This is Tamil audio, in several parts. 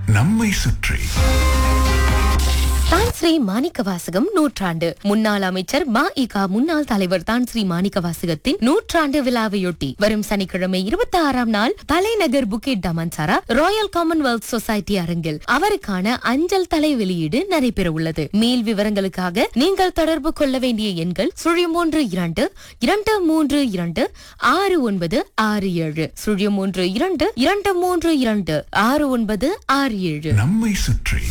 நம்மை சுற்றி தான் ஸ்ரீ மாணிக்க வாசகம் நூற்றாண்டு முன்னாள் அமைச்சர் மா இகா முன்னாள் தலைவர் தான் ஸ்ரீ மாணிக்க வாசகத்தின் நூற்றாண்டு விழாவையொட்டி வரும் சனிக்கிழமை இருபத்தி ஆறாம் நாள் தலைநகர் Bukit Damansara Royal Commonwealth Society அரங்கில் அவருக்கான அஞ்சல் தலை வெளியீடு நடைபெற உள்ளது மேல் விவரங்களுக்காக நீங்கள் தொடர்பு கொள்ள வேண்டிய எண்கள் சுழியம் மூன்று இரண்டு இரண்டு மூன்று இரண்டு ஆறு ஒன்பது ஆறு ஏழு சுழியம் மூன்று இரண்டு இரண்டு மூன்று இரண்டு ஆறு ஒன்பது ஆறு ஏழு நம்மை சுற்றி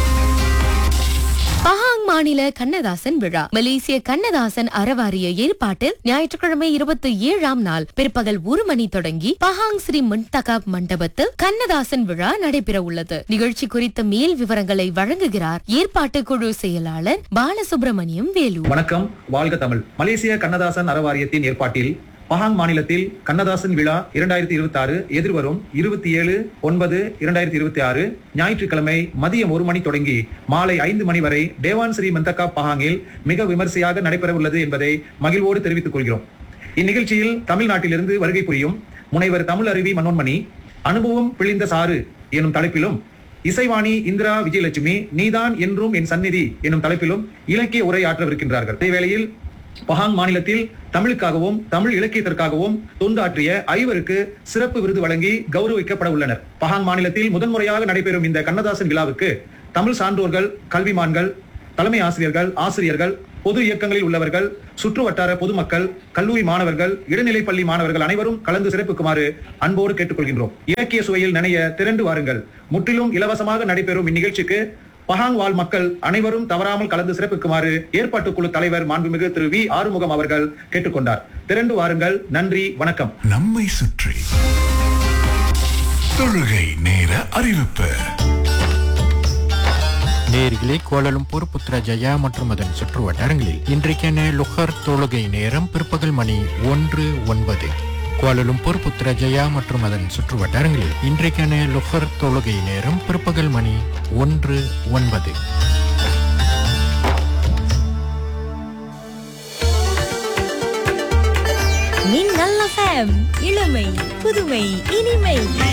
பஹாங் மாநில கண்ணதாசன் விழா மலேசிய கண்ணதாசன் அறவாரிய ஏற்பாட்டில் ஞாயிற்றுக்கிழமை இருபத்தி ஏழாம் நாள் பிற்பகல் ஒரு மணி தொடங்கி பஹாங் ஸ்ரீ முன்தகாப் மண்டபத்தில் கண்ணதாசன் விழா நடைபெற உள்ளது நிகழ்ச்சி குறித்த மேல் விவரங்களை வழங்குகிறார் ஏற்பாட்டு குழு செயலாளர் பாலசுப்ரமணியம் வேலு வணக்கம் வாழ்க தமிழ் மலேசிய கண்ணதாசன் அறவாரியத்தின் ஏற்பாட்டில் பஹாங் மாநிலத்தில் கண்ணதாசன் விழா இரண்டாயிரத்தி இருபத்தி ஆறு எதிர்வரும் இருபத்தி ஏழு ஒன்பது இரண்டாயிரத்தி இருபத்தி ஆறு ஞாயிற்றுக்கிழமை மதியம் ஒரு மணி தொடங்கி மாலை ஐந்து மணி வரை தேவான் ஸ்ரீ மந்தக்கா பஹாங்கில் மிக விமர்சையாக நடைபெற உள்ளது என்பதை மகிழ்வோடு தெரிவித்துக் கொள்கிறோம் இந்நிகழ்ச்சியில் தமிழ்நாட்டிலிருந்து வருகை புரியும் முனைவர் தமிழ் அருவி மனோன்மணி அனுபவம் பிழிந்த சாறு எனும் தலைப்பிலும் இசைவாணி இந்திரா விஜயலட்சுமி நீதான் என்றும் என் சந்நிதி எனும் தலைப்பிலும் இலக்கிய உரை ஆற்றவிருக்கின்றார்கள் அதேவேளையில் பஹாங் மாநிலத்தில் தமிழுக்காகவும் தமிழ் இலக்கியத்திற்காகவும் தொண்டாற்றிய ஐவருக்கு சிறப்பு விருது வழங்கி கௌரவிக்கப்பட உள்ளனர் பஹாங் மாநிலத்தில் முதன்முறையாக நடைபெறும் இந்த கண்ணதாசன் விழாவுக்கு தமிழ் சான்றோர்கள் கல்விமான்கள் தலைமை ஆசிரியர்கள் ஆசிரியர்கள் பொது இயக்கங்களில் உள்ளவர்கள் சுற்று வட்டார பொதுமக்கள் கல்லூரி மாணவர்கள் இடைநிலை பள்ளி மாணவர்கள் அனைவரும் கலந்து சிறப்புக்குமாறு அன்போடு கேட்டுக்கொள்கின்றோம் இலக்கிய சுவையில் நினைய திரண்டு வாருங்கள் முற்றிலும் இலவசமாக நடைபெறும் இந்நிகழ்ச்சிக்கு பஹாங் வாழ் மக்கள் அனைவரும் தவறாமல் கலந்து சிறப்புக்குமாறு ஏற்பாட்டு குழு தலைவர் மாண்புமிகு திரு வி ஆறுமுகம் அவர்கள் கேட்டுக்கொண்டார் திரண்டு வாருங்கள் நன்றி வணக்கம் நம்மை சுற்றி தொழுகை நேர அறிவிப்பு நேர்களே கோலலும்பூர் புத்ரஜயா மற்றும் அதன் சுற்று வட்டாரங்களில் இன்றைக்கான லுஹர் தொழுகை நேரம் பிற்பகல் மணி ஒன்று ஒன்பது கோலலும்பூர் புத்ரஜயா மற்றும் அதன் சுற்று வட்டாரங்களில் இன்றைக்கான லுஹர் தொழுகை நேரம் பிற்பகல் மணி ஒன்று ஒன்பது மின்னல் எஃப்எம் இளமை புதுமை இனிமை